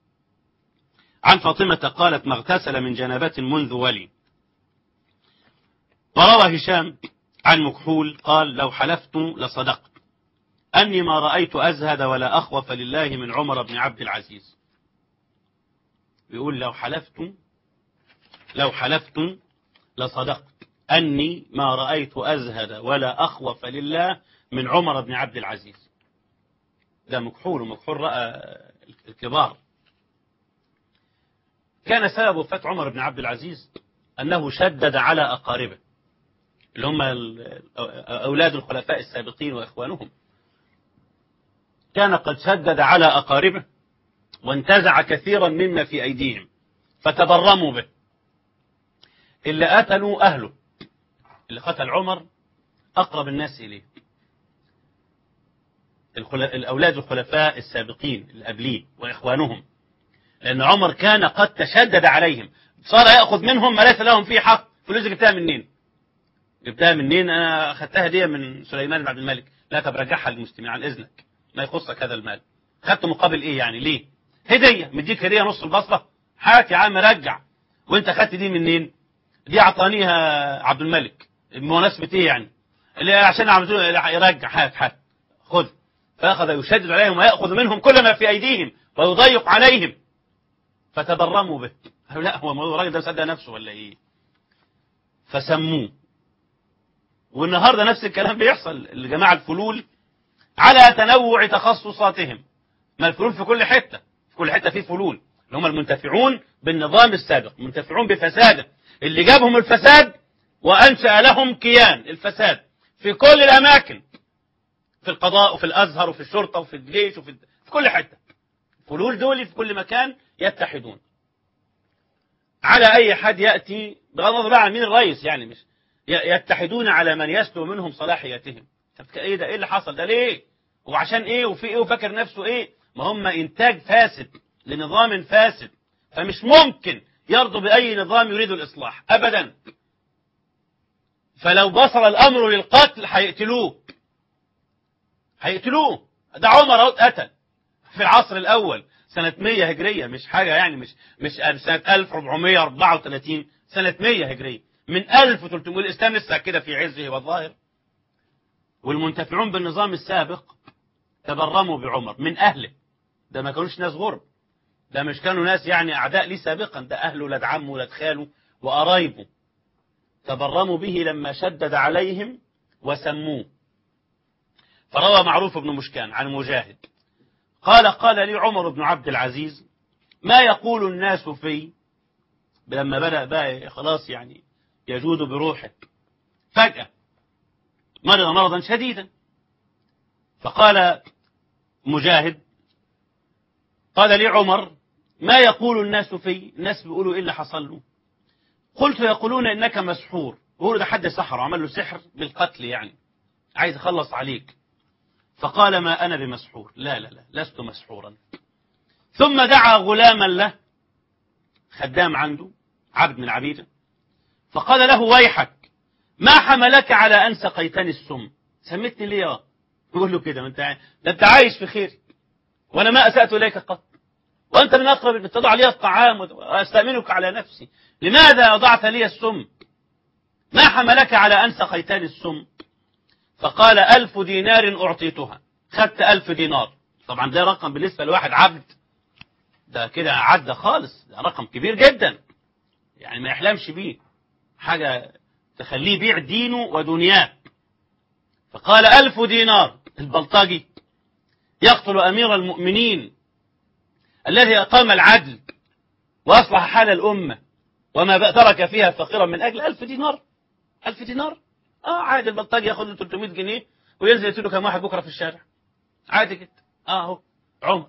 عن فاطمة قالت ما اغتسل من جنابة منذ ولي وروى هشام عن مكحول قال لو حلفت لصدقت أني ما رأيت أزهد ولا أخوف لله من عمر بن عبد العزيز يقول لو حلفت لو حلفت لصدقت أني ما رأيت أزهد ولا أخوف لله من عمر بن عبد العزيز ده مكحول ومكحول رأى الكبار كان سبب وفاة عمر بن عبد العزيز أنه شدد على أقاربه اللي هم ال- أولاد الخلفاء السابقين وإخوانهم كان قد شدد على أقاربه وانتزع كثيرا مما في أيديهم فتبرموا به اللي قتلوا أهله اللي قتل عمر أقرب الناس إليه الخل... الأولاد الخلفاء السابقين اللي قبليه وإخوانهم لأن عمر كان قد تشدد عليهم صار يأخذ منهم ما ليس لهم فيه حق فلوس جبتها منين جبتها منين انا اخدتها دي من سليمان بن عبد الملك لا طب رجعها للمسلمين عن اذنك ما يخصك هذا المال خدته مقابل ايه يعني ليه هديه مديك هديه نص البصره هات يا عم رجع وانت خدت دي منين دي اعطانيها عبد الملك بمناسبه ايه يعني اللي عشان عملتوا يرجع هات هات خذ فاخذ يشدد عليهم وياخذ منهم كل ما في ايديهم ويضيق عليهم فتبرموا به قالوا لا هو الموضوع الراجل ده مصدق نفسه ولا ايه فسموه والنهارده نفس الكلام بيحصل الجماعه الفلول على تنوع تخصصاتهم ما الفلول في كل حته في كل حته في فلول اللي هم المنتفعون بالنظام السابق منتفعون بفساده اللي جابهم الفساد وانشا لهم كيان الفساد في كل الاماكن في القضاء وفي الازهر وفي الشرطه وفي الجيش وفي في كل حته فلول دول في كل مكان يتحدون على اي حد ياتي بغض النظر عن مين الرئيس يعني مش يتحدون على من يسلو منهم صلاحيتهم طب ايه ده ايه اللي حصل ده ليه وعشان ايه وفي ايه وفاكر نفسه ايه ما هم انتاج فاسد لنظام فاسد فمش ممكن يرضوا باي نظام يريد الاصلاح ابدا فلو بصر الامر للقتل هيقتلوه هيقتلوه ده عمر اهو اتقتل في العصر الاول سنة 100 هجرية مش حاجة يعني مش مش سنة 1434 سنة 100 هجرية من 1300 والإسلام لسه كده في عزه والظاهر والمنتفعون بالنظام السابق تبرموا بعمر من أهله ده ما كانوش ناس غرب ده مش كانوا ناس يعني أعداء ليه سابقا ده أهله ولاد عمه ولاد خاله وقرايبه تبرموا به لما شدد عليهم وسموه فروى معروف بن مشكان عن مجاهد قال قال لي عمر بن عبد العزيز ما يقول الناس في لما بدأ بقى خلاص يعني يجود بروحه فجأة مرض مرضا شديدا فقال مجاهد قال لي عمر ما يقول الناس في الناس بيقولوا ايه اللي حصل له قلت يقولون انك مسحور بيقولوا ده حد سحر عمل له سحر بالقتل يعني عايز اخلص عليك فقال ما أنا بمسحور لا لا لا لست مسحورا ثم دعا غلاما له خدام عنده عبد من عبيده فقال له ويحك ما حملك على أن سقيتني السم سميتني ليه اه يقول له كده ما انت ده انت عايش في خير وانا ما اسات اليك قط وانت من اقرب تضع لي الطعام واستامنك على نفسي لماذا وضعت لي السم ما حملك على ان سقيتني السم فقال ألف دينار أعطيتها خدت ألف دينار طبعا ده رقم بالنسبة لواحد عبد ده كده عدى خالص ده رقم كبير جدا يعني ما يحلمش بيه حاجة تخليه يبيع دينه ودنياه فقال ألف دينار البلطجي يقتل أمير المؤمنين الذي أقام العدل وأصلح حال الأمة وما ترك فيها فقيرا من أجل ألف دينار ألف دينار اه عادي البلطجي ياخد له 300 جنيه وينزل يقتل له كام واحد بكره في الشارع عادي جدا اه اهو عمر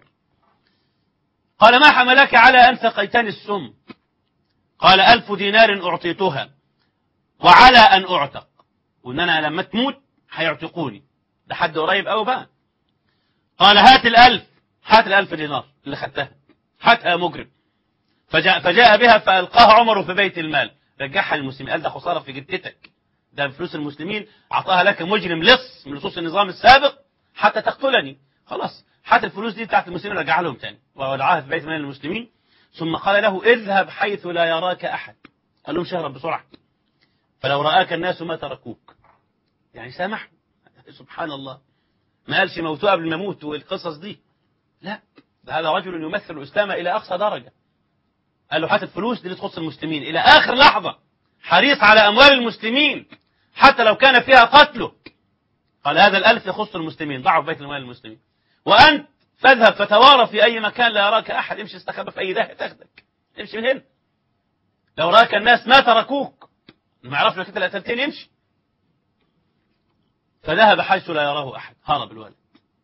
قال ما حملك على ان سقيتني السم قال ألف دينار أعطيتها وعلى أن أعتق وإن أنا لما تموت هيعتقوني ده حد قريب أوي بقى قال هات الألف هات الألف دينار اللي خدتها هاتها يا مجرم فجاء, فجاء بها فألقاها عمر في بيت المال رجعها للمسلمين قال ده خسارة في جدتك ده فلوس المسلمين أعطاها لك مجرم لص من لصوص النظام السابق حتى تقتلني خلاص حتى الفلوس دي بتاعت المسلمين رجعها لهم تاني وودعاها في بيت مال المسلمين ثم قال له اذهب حيث لا يراك أحد قال لهم شهرا بسرعة فلو رآك الناس ما تركوك يعني سامح سبحان الله ما قالش موتوا قبل ما اموت والقصص دي لا ده هذا رجل يمثل الإسلام إلى أقصى درجة قال له هات الفلوس دي اللي تخص المسلمين إلى آخر لحظة حريص على أموال المسلمين حتى لو كان فيها قتله قال هذا الألف يخص المسلمين ضعوا في بيت المال المسلمين وأنت فاذهب فتوارى في أي مكان لا يراك أحد امشي استخبى في أي داهية تاخدك امشي من هنا لو راك الناس ما تركوك ما يعرفش انك انت اللي قتلتين يمشي فذهب حيث لا يراه أحد هرب الولد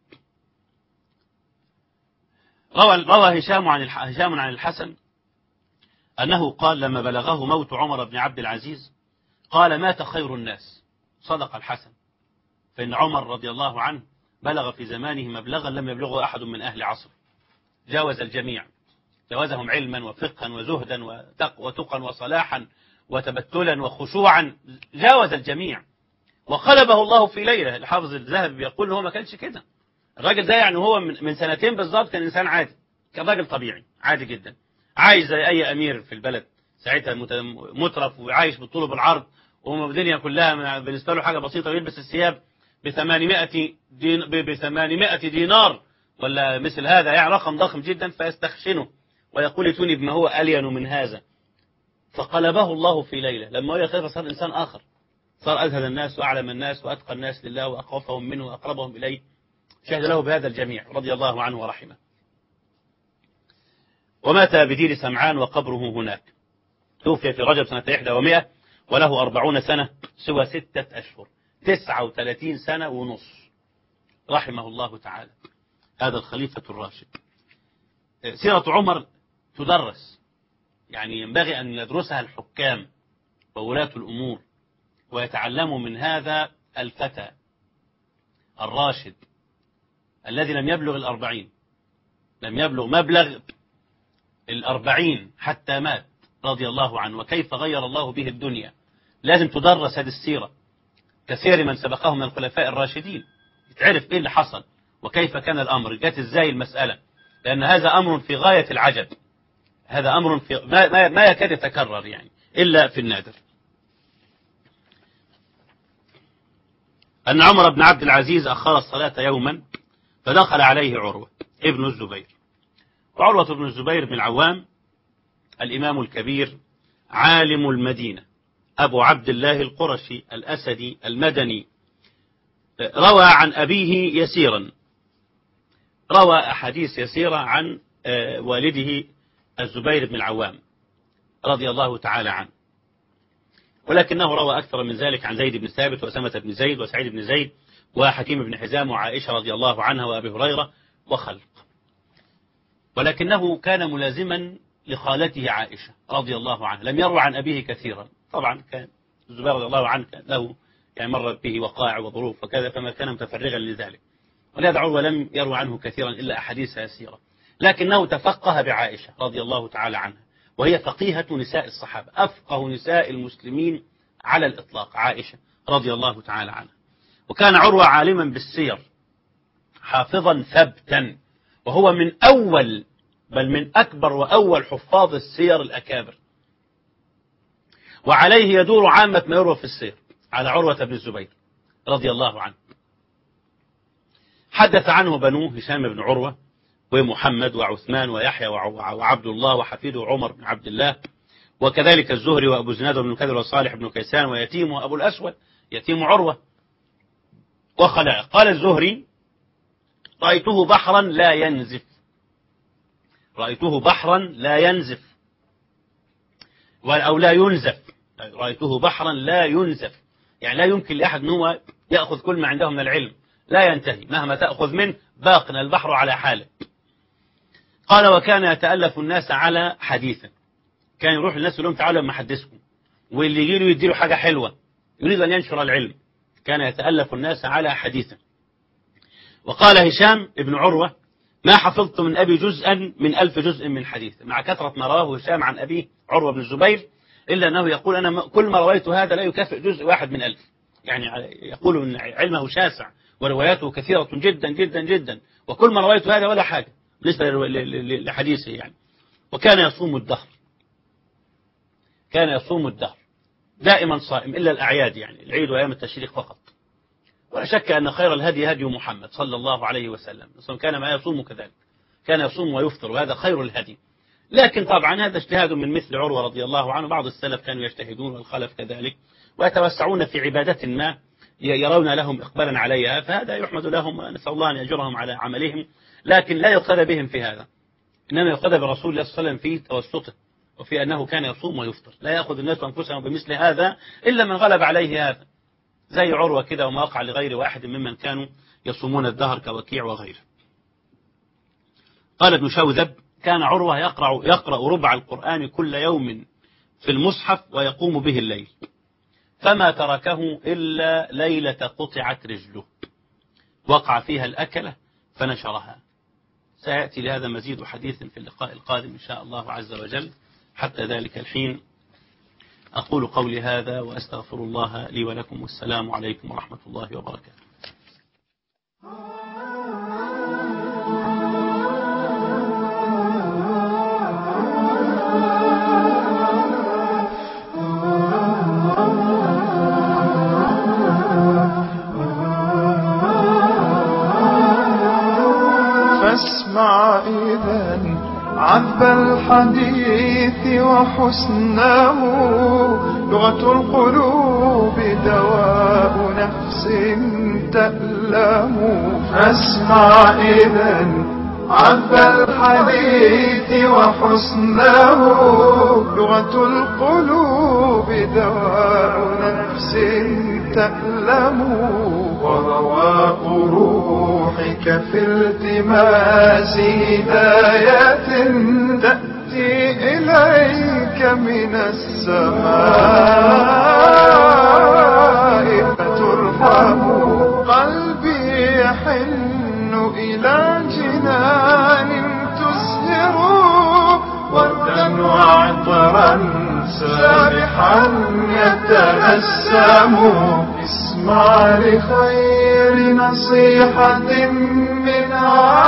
روى روى هشام عن هشام عن الحسن أنه قال لما بلغه موت عمر بن عبد العزيز قال مات خير الناس صدق الحسن فإن عمر رضي الله عنه بلغ في زمانه مبلغا لم يبلغه أحد من أهل عصره جاوز الجميع جاوزهم علما وفقها وزهدا وتقوى وصلاحا وتبتلا وخشوعا جاوز الجميع وقلبه الله في ليلة الحافظ الذهبي بيقول هو ما كانش كده الراجل ده يعني هو من من سنتين بالظبط كان إنسان عادي كان راجل طبيعي عادي جدا عايش زي أي أمير في البلد ساعتها مت- مترف وعايش بالطول وبالعرض والدنيا كلها بالنسبة له حاجة بسيطة ويلبس الثياب ب 800 دين ب 800 دينار ولا مثل هذا يعني رقم ضخم جدا فيستخشنه ويقول ائتوني بما هو ألين من هذا فقلبه الله في ليلة لما هو يخاف صار إنسان آخر صار أزهد الناس وأعلم الناس وأتقى الناس لله وأخوفهم منه وأقربهم إليه شهد له بهذا الجميع رضي الله عنه ورحمه ومات بدير سمعان وقبره هناك توفي في رجب سنة 100 وله أربعون سنة سوى ستة أشهر تسعة وثلاثين سنة ونص رحمه الله تعالى هذا الخليفة الراشد سيرة عمر تدرس يعني ينبغي أن يدرسها الحكام وولاة الأمور ويتعلموا من هذا الفتى الراشد الذي لم يبلغ الأربعين لم يبلغ مبلغ الأربعين حتى مات رضي الله عنه وكيف غير الله به الدنيا لازم تدرس هذه السيرة كثير من سبقه من الخلفاء الراشدين يتعرف ايه اللي حصل وكيف كان الأمر جت ازاي المسألة لأن هذا أمر في غاية العجب هذا أمر في ما, ما, ما يكاد يتكرر يعني إلا في النادر أن عمر بن عبد العزيز أخر الصلاة يوما فدخل عليه عروة ابن الزبير وعروة بن الزبير بن العوام الإمام الكبير عالم المدينة أبو عبد الله القرشي الأسدي المدني روى عن أبيه يسيرا روى أحاديث يسيرة عن والده الزبير بن العوام رضي الله تعالى عنه ولكنه روى أكثر من ذلك عن زيد بن ثابت وأسامة بن زيد وسعيد بن زيد وحكيم بن حزام وعائشة رضي الله عنها وأبي هريرة وخلق ولكنه كان ملازما لخالته عائشة رضي الله عنها لم يروى عن أبيه كثيرا طبعا كان الزبير رضي الله عنه كان له يعني مرت به وقائع وظروف وكذا فما كان متفرغا لذلك ولهذا عروة لم يروى عنه كثيرا إلا أحاديث يسيرة لكنه تفقه بعائشة رضي الله تعالى عنها وهي فقيهة نساء الصحابة أفقه نساء المسلمين على الإطلاق عائشة رضي الله تعالى عنها وكان عروة عالما بالسير حافظا ثبتا وهو من أول بل من أكبر وأول حفاظ السير الأكابر وعليه يدور عامة ما يروى في السير على عروة بن الزبير رضي الله عنه حدث عنه بنوه هشام بن عروة ومحمد وعثمان ويحيى وعبد الله وحفيده عمر بن عبد الله وكذلك الزهري وأبو زناد بن كذر وصالح بن كيسان ويتيم وأبو الأسود يتيم عروة وخلائق قال الزهري رأيته بحرا لا ينزف رأيته بحرا لا ينزف أو لا ينزف رأيته بحرا لا ينزف يعني لا يمكن لأحد أن هو يأخذ كل ما عنده من العلم لا ينتهي مهما تأخذ منه باق البحر على حاله قال وكان يتألف الناس على حديثه كان يروح الناس يقول لهم تعالوا لما أحدثكم واللي يجي له يديله حاجة حلوة يريد أن ينشر العلم كان يتألف الناس على حديثه وقال هشام ابن عروة ما حفظت من أبي جزءا من ألف جزء من حديث مع كثرة ما رواه هشام عن أبيه عروة بن الزبير إلا أنه يقول أنا كل ما رويت هذا لا يكافئ جزء واحد من ألف يعني يقول أن علمه شاسع ورواياته كثيرة جدا جدا جدا وكل ما رويت هذا ولا حاجة بالنسبة لحديثه يعني وكان يصوم الدهر كان يصوم الدهر دائما صائم إلا الأعياد يعني العيد وأيام التشريق فقط ولا شك أن خير الهدي هدي محمد صلى الله عليه وسلم كان ما يصوم كذلك كان يصوم ويفطر وهذا خير الهدي لكن طبعا هذا اجتهاد من مثل عروة رضي الله عنه بعض السلف كانوا يجتهدون والخلف كذلك ويتوسعون في عبادة ما يرون لهم إقبالا عليها فهذا يحمد لهم نسأل الله أن يجرهم على عملهم لكن لا يقتدى بهم في هذا إنما يقتدى برسول الله صلى الله عليه وسلم في توسطه وفي أنه كان يصوم ويفطر لا يأخذ الناس أنفسهم بمثل هذا إلا من غلب عليه هذا زي عروة كده وما وقع لغير واحد ممن كانوا يصومون الدهر كوكيع وغيره قال ابن شوذب كان عروة يقرأ, يقرأ ربع القرآن كل يوم في المصحف ويقوم به الليل فما تركه إلا ليلة قطعت رجله وقع فيها الأكلة فنشرها سيأتي لهذا مزيد حديث في اللقاء القادم إن شاء الله عز وجل حتى ذلك الحين أقول قولي هذا وأستغفر الله لي ولكم والسلام عليكم ورحمة الله وبركاته فاسمع إذا عذب الحديث وحسنه لغة القلوب دواء نفس تألم فاسمع إذا عذب الحديث وحسنه لغة القلوب دواء نفس تألم ورواق روحك في التماس هداية تأتي إليك من السماء فترحم قلبي يحن إلى جنان تزهر وردا وعطرا سابحا يتأسم اسمع لخير نصيحة من